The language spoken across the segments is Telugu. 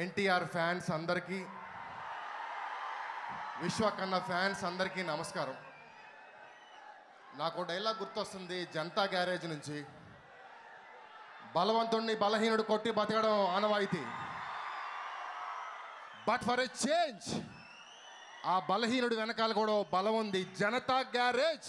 ఎన్టీఆర్ ఫ్యాన్స్ అందరికీ విశ్వకన్న ఫ్యాన్స్ అందరికీ నమస్కారం నాకు డైలాగ్ గుర్తొస్తుంది జనతా గ్యారేజ్ నుంచి బలవంతుణ్ణి బలహీనుడు కొట్టి బతకడం ఆనవాయితీ బట్ ఫర్ ఎ చేంజ్ ఆ బలహీనుడు వెనకాల కూడా ఓ బలం ఉంది జనతా గ్యారేజ్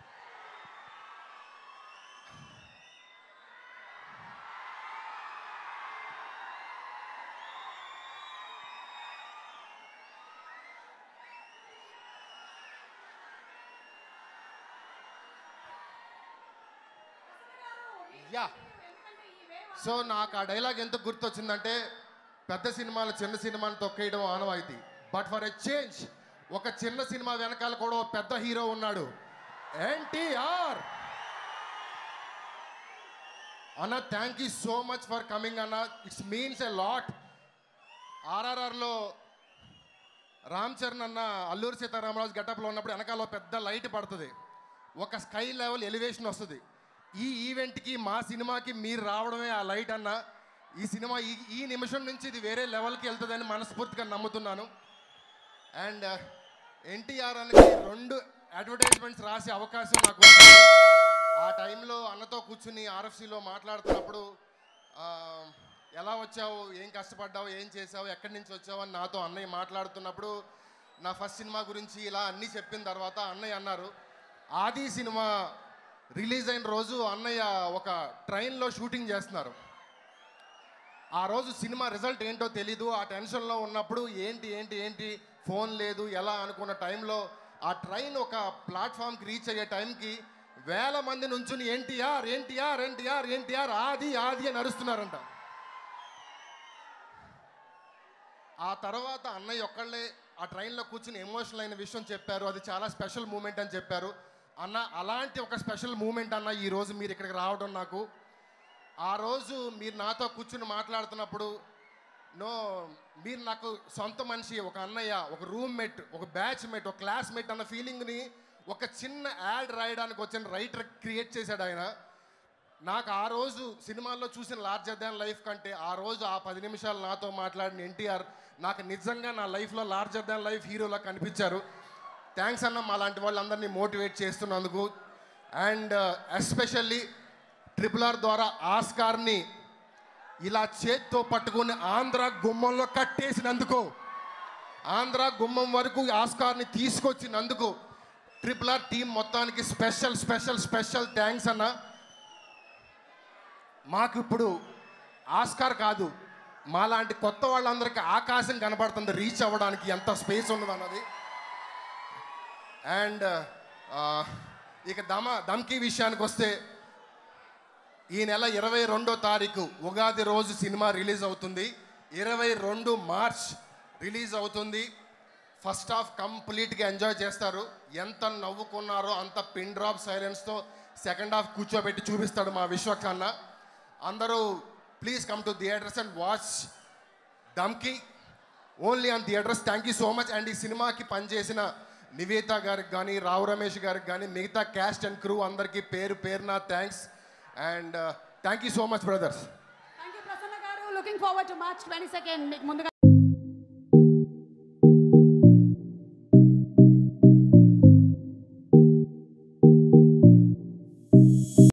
యా సో నాకు ఆ డైలాగ్ ఎంత గుర్తొచ్చిందంటే పెద్ద సినిమాలు చిన్న సినిమాని తొక్కేయడం ఆనవాయితీ బట్ ఫర్ ఎ చేంజ్ ఒక చిన్న సినిమా వెనకాల కూడా ఓ పెద్ద హీరో ఉన్నాడు ఎన్టీఆర్ అన్న thank you so much for coming అన్న ఇట్స్ మీన్స్ ఎ లాట్ ఆర్ఆర్ఆర్లో రామ్ చరణ్ అన్న అల్లూరి సీతారామరాజు గెటప్లో ఉన్నప్పుడు వెనకాల ఓ పెద్ద లైట్ పడుతుంది ఒక స్కై లెవెల్ ఎలివేషన్ వస్తుంది ఈ ఈవెంట్కి మా సినిమాకి మీరు రావడమే ఆ లైట్ అన్న ఈ సినిమా ఈ ఈ నిమిషం నుంచి ఇది వేరే లెవెల్కి వెళ్తుందని మనస్ఫూర్తిగా నమ్ముతున్నాను అండ్ ఎన్టీఆర్ అనేది రెండు అడ్వర్టైజ్మెంట్స్ రాసే అవకాశం నాకు వచ్చింది ఆ టైంలో అన్నతో కూర్చుని ఆర్ఎఫ్సిలో మాట్లాడుతున్నప్పుడు ఆ, ఎలా వచ్చావు ఏం కష్టపడ్డావు ఏం చేసావు ఎక్కడి నుంచి వచ్చావు అని నాతో అన్నయ్య మాట్లాడుతున్నప్పుడు నా ఫస్ట్ సినిమా గురించి ఇలా అన్నీ చెప్పిన తర్వాత అన్నయ్య అన్నారు ఆది సినిమా రిలీజ్ అయిన రోజు అన్నయ్య ఒక ట్రైన్లో షూటింగ్ చేస్తున్నారు ఆ రోజు సినిమా రిజల్ట్ ఏంటో తెలీదు ఆ టెన్షన్లో ఉన్నప్పుడు ఏంటి ఏంటి ఏంటి ఫోన్ లేదు ఎలా అనుకున్న టైంలో ఆ ట్రైన్ ఒక ప్లాట్ఫామ్కి రీచ్ అయ్యే టైంకి వేల మంది నుంచుని ఎన్టీఆర్ ఎన్టీఆర్ ఎన్టీఆర్ ఎన్టీఆర్ ఆది ఆది అని అరుస్తున్నారంట ఆ తర్వాత అన్నయ్య ఒక్కళ్ళే ఆ ట్రైన్లో కూర్చుని ఎమోషనల్ అయిన విషయం చెప్పారు అది చాలా స్పెషల్ మూమెంట్ అని చెప్పారు అన్న అలాంటి ఒక స్పెషల్ మూమెంట్ అన్న ఈ రోజు మీరు ఇక్కడికి రావడం నాకు ఆ రోజు మీరు నాతో కూర్చుని మాట్లాడుతున్నప్పుడు నో మీరు నాకు సొంత మనిషి ఒక అన్నయ్య ఒక రూమ్మేట్ ఒక బ్యాచ్ మేట్ ఒక క్లాస్మేట్ అన్న ఫీలింగ్ని ఒక చిన్న యాడ్ రాయడానికి వచ్చిన రైటర్ క్రియేట్ చేశాడు ఆయన నాకు ఆ రోజు సినిమాల్లో చూసిన లార్జర్ దాన్ లైఫ్ కంటే ఆ రోజు ఆ పది నిమిషాలు నాతో మాట్లాడిన ఎన్టీఆర్ నాకు నిజంగా నా లైఫ్లో లార్జర్ దాన్ లైఫ్ హీరోలా కనిపించారు థ్యాంక్స్ అన్న మా లాంటి వాళ్ళందరినీ మోటివేట్ చేస్తున్నందుకు అండ్ ఎస్పెషల్లీ ట్రిపుల్ ఆర్ ద్వారా ఆస్కార్ని ఇలా చేత్తో పట్టుకుని ఆంధ్ర గుమ్మంలో కట్టేసినందుకు ఆంధ్ర గుమ్మం వరకు ఆస్కార్ని తీసుకొచ్చినందుకు ట్రిపుల్ ఆర్ టీం మొత్తానికి స్పెషల్ స్పెషల్ స్పెషల్ థ్యాంక్స్ అన్న మాకు ఇప్పుడు ఆస్కార్ కాదు మాలాంటి కొత్త వాళ్ళందరికీ ఆకాశం కనబడుతుంది రీచ్ అవ్వడానికి ఎంత స్పేస్ ఉన్నది అన్నది అండ్ ఇక దమ దమ్కి విషయానికి వస్తే ఈ నెల ఇరవై రెండో తారీఖు ఉగాది రోజు సినిమా రిలీజ్ అవుతుంది ఇరవై రెండు మార్చ్ రిలీజ్ అవుతుంది ఫస్ట్ హాఫ్ కంప్లీట్గా ఎంజాయ్ చేస్తారు ఎంత నవ్వుకున్నారో అంత పిన్ డ్రాప్ సైలెన్స్తో సెకండ్ హాఫ్ కూర్చోబెట్టి చూపిస్తాడు మా విశ్వకన్న అందరూ please come to theatres and watch Dhamki only on theatres thank you so much and ఈ సినిమాకి పనిచేసిన నివేత గారికి కానీ రావు రమేష్ గారికి కానీ మిగతా క్యాస్ట్ అండ్ క్రూ అందరికీ పేరు పేరున thanks and thank you so much brothers thank you Prasanna గారు looking forward to March twenty second మీకు ముందుగా